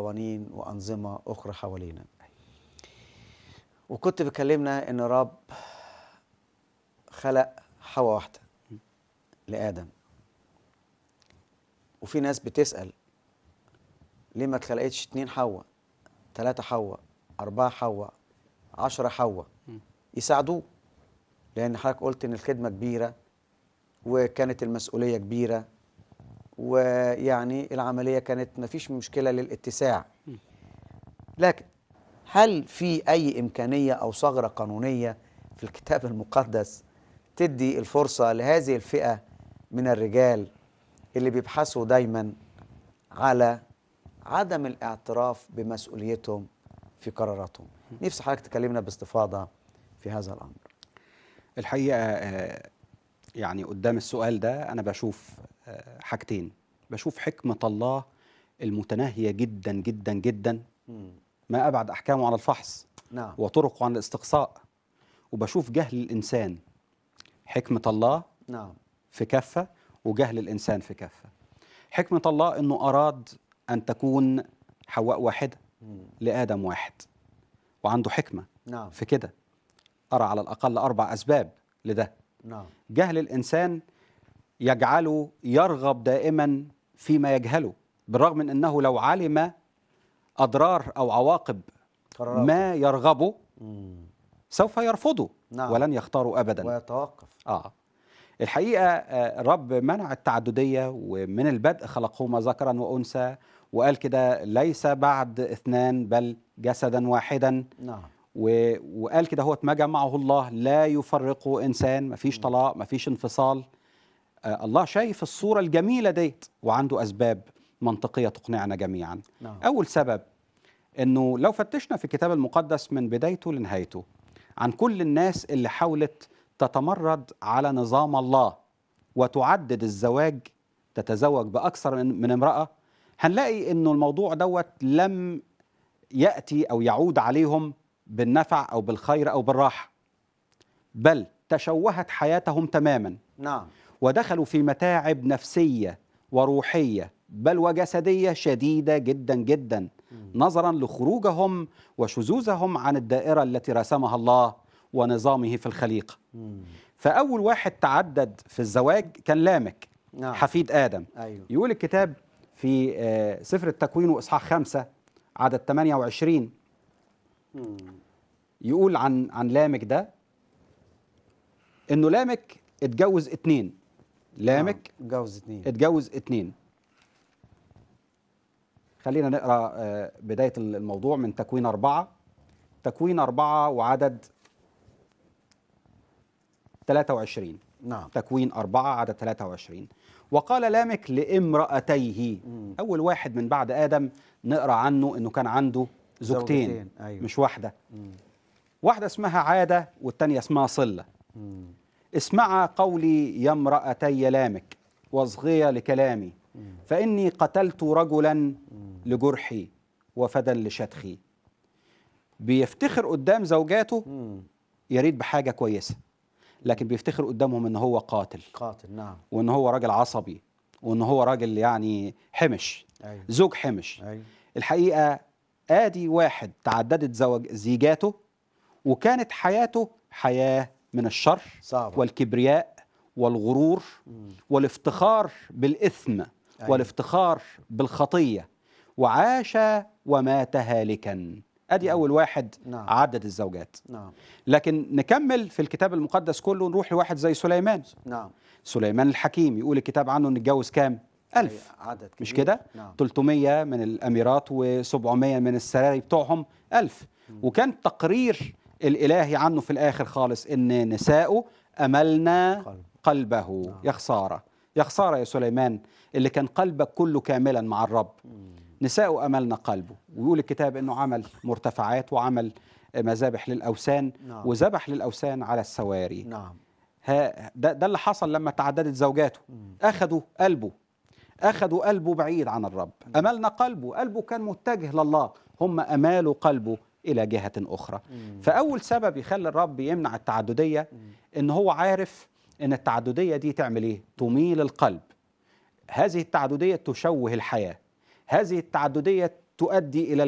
قوانين وأنظمة أخرى حوالينا وكنت بكلمنا إن رب خلق حواء واحدة لآدم وفي ناس بتسأل ليه ما اتخلقتش اتنين حواء تلاتة حواء أربعة حواء عشرة حواء يساعدوه لأن حضرتك قلت إن الخدمة كبيرة وكانت المسؤولية كبيرة ويعني العملية كانت مفيش مشكلة للاتساع لكن هل في أي إمكانية أو ثغرة قانونية في الكتاب المقدس تدي الفرصة لهذه الفئة من الرجال اللي بيبحثوا دايما على عدم الاعتراف بمسؤوليتهم في قراراتهم نفسي حضرتك تكلمنا باستفاضة في هذا الأمر الحقيقة آه، يعني قدام السؤال ده أنا بشوف آه، حاجتين بشوف حكمة الله المتناهية جدا جدا جدا ما أبعد أحكامه عن الفحص نعم وطرقه عن الاستقصاء وبشوف جهل الإنسان حكمة الله نعم في كفة وجهل الإنسان في كفة حكمة الله أنه أراد أن تكون حواء واحدة لآدم واحد وعنده حكمة نعم في كده أرى على الأقل أربع أسباب لده نعم جهل الإنسان يجعله يرغب دائما فيما يجهله بالرغم من أنه لو علم أضرار أو عواقب قراراته. ما يرغبه مم. سوف يرفضه نعم. ولن يختاره أبدا ويتوقف آه الحقيقة آه، الرب منع التعددية ومن البدء خلقهما ذكرا وأنثى وقال كده ليس بعد اثنان بل جسدا واحدا نعم و... وقال كده هو ما جمعه الله لا يفرقه إنسان مفيش طلاق مفيش انفصال آه الله شايف الصورة الجميلة ديت وعنده أسباب منطقية تقنعنا جميعا نعم أول سبب أنه لو فتشنا في الكتاب المقدس من بدايته لنهايته عن كل الناس اللي حاولت تتمرد على نظام الله وتعدد الزواج تتزوج بأكثر من من امرأة هنلاقي أنه الموضوع دوت لم يأتي أو يعود عليهم بالنفع أو بالخير أو بالراحة بل تشوهت حياتهم تماما نعم ودخلوا في متاعب نفسية وروحية بل وجسدية شديدة جدا جدا نظرا لخروجهم وشذوذهم عن الدائرة التي رسمها الله ونظامه في الخليقة مم. فأول واحد تعدد في الزواج كان لامك نعم حفيد آدم أيوه يقول الكتاب في آه، سفر التكوين وإصحاح خمسة عدد 28 مم. يقول عن عن لامك ده انه لامك اتجوز اتنين لامك نعم. اتجوز اتنين اتجوز اتنين خلينا نقرا آه، بدايه الموضوع من تكوين اربعه تكوين اربعه وعدد 23 نعم تكوين أربعة عدد 23 وقال لامك لامرأتيه مم. أول واحد من بعد آدم نقرأ عنه أنه كان عنده زوجتين, زوجتين، أيوه. مش واحدة مم. واحدة اسمها عادة والتانية اسمها صلة مم. اسمعا قولي يا امرأتي لامك واصغيا لكلامي فإني قتلت رجلا لجرحي وفدا لشتخي بيفتخر قدام زوجاته مم. يريد بحاجة كويسة لكن بيفتخر قدامهم ان هو قاتل قاتل نعم وان هو راجل عصبي وان هو راجل يعني حمش أيوه زوج حمش أيوه الحقيقة ادي واحد تعددت زوج زيجاته وكانت حياته حياة من الشر صعبة والكبرياء والغرور مم. والافتخار بالإثم أيوة. والافتخار بالخطية وعاش ومات هالكا ادي اول واحد نعم. عدد الزوجات نعم لكن نكمل في الكتاب المقدس كله نروح لواحد زي سليمان نعم سليمان الحكيم يقول الكتاب عنه انه اتجوز كام ألف أي عدد مش كبير. كده نعم 300 من الأميرات و700 من السراري بتوعهم ألف وكان تقرير الإلهي عنه في الآخر خالص إن نساؤه أملنا قلب. قلبه نعم. يا خسارة يا خسارة يا سليمان اللي كان قلبك كله كاملا مع الرب نساؤه أملنا قلبه ويقول الكتاب إنه عمل مرتفعات وعمل مذابح للأوثان نعم. وذبح للأوثان على السواري نعم ها ده, ده اللي حصل لما تعددت زوجاته أخذوا قلبه أخذوا قلبه بعيد عن الرب أملنا قلبه قلبه كان متجه لله هم أمالوا قلبه إلى جهة أخرى فأول سبب يخلي الرب يمنع التعددية إن هو عارف إن التعددية دي تعمل إيه تميل القلب هذه التعددية تشوه الحياة هذه التعددية تؤدي الى